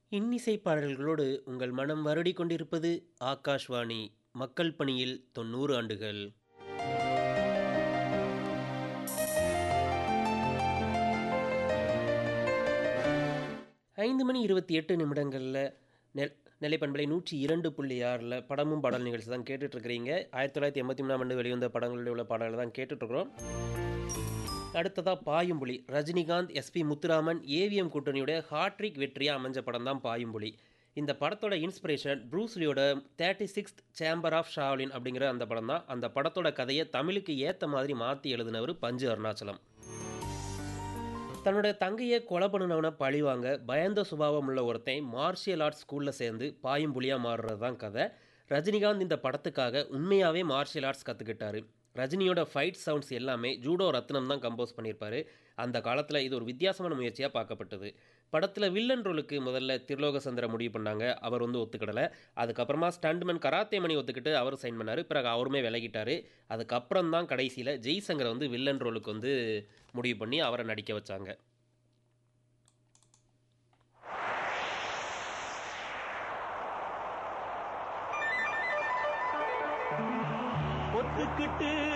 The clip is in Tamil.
இன்னிசை பாடல்களோடு உங்கள் மனம் வருடிக் கொண்டிருப்பது ஆகாஷ்வாணி மக்கள் பணியில் தொண்ணூறு ஆண்டுகள் ஐந்து மணி இருபத்தி எட்டு நிமிடங்களில் நெல் நிலைப்பண்பலை நூற்றி இரண்டு புள்ளி ஆறில் படமும் பாடல் நிகழ்ச்சி தான் கேட்டுட்ருக்கிறீங்க ஆயிரத்தி தொள்ளாயிரத்தி எண்பத்தி மூணாம் ஆண்டு வெளிவந்த படங்களில் உள்ள பாடல்கள் தான் கேட்டுட்ருக்குறோம் அடுத்ததாக பாயும்புலி ரஜினிகாந்த் எஸ்பி முத்துராமன் ஏவிஎம் கூட்டணியோட ஹாட்ரிக் வெற்றியாக அமைஞ்ச படம் தான் பாயும்புலி இந்த படத்தோட இன்ஸ்பிரேஷன் ப்ரூஸ்லியோட thirty sixth chamber of Shaolin அப்படிங்கிற அந்த படம் தான் அந்த படத்தோட கதையை தமிழுக்கு ஏற்ற மாதிரி மாற்றி எழுதினவர் பஞ்சு அருணாச்சலம் தன்னோட தங்கையை கொலை பண்ணினவனை பழிவாங்க பயந்த சுபாவம் உள்ள ஒருத்தன் மார்ஷியல் ஆர்ட்ஸ் ஸ்கூலில் சேர்ந்து பாயும் புலியாக மாறுறது தான் கதை ரஜினிகாந்த் இந்த படத்துக்காக உண்மையாகவே மார்ஷியல் ஆர்ட்ஸ் கற்றுக்கிட்டாரு ரஜினியோட ஃபைட் சவுண்ட்ஸ் எல்லாமே ஜூடோ ரத்னம் தான் கம்போஸ் பண்ணியிருப்பாரு அந்த காலத்தில் இது ஒரு வித்தியாசமான முயற்சியாக பார்க்கப்பட்டது படத்தில் வில்லன் ரோலுக்கு முதல்ல திருலோக சந்திர முடிவு பண்ணாங்க அவர் வந்து ஒத்துக்கிடலை அதுக்கப்புறமா ஸ்டண்ட்மேன் கராத்தே மணி ஒத்துக்கிட்டு அவர் சைன் பண்ணார் பிறகு அவருமே விலகிட்டார் அதுக்கப்புறம் தான் கடைசியில் ஜெய்சங்கரை வந்து வில்லன் ரோலுக்கு வந்து முடிவு பண்ணி அவரை நடிக்க வச்சாங்க ஒத்துக்கிட்டு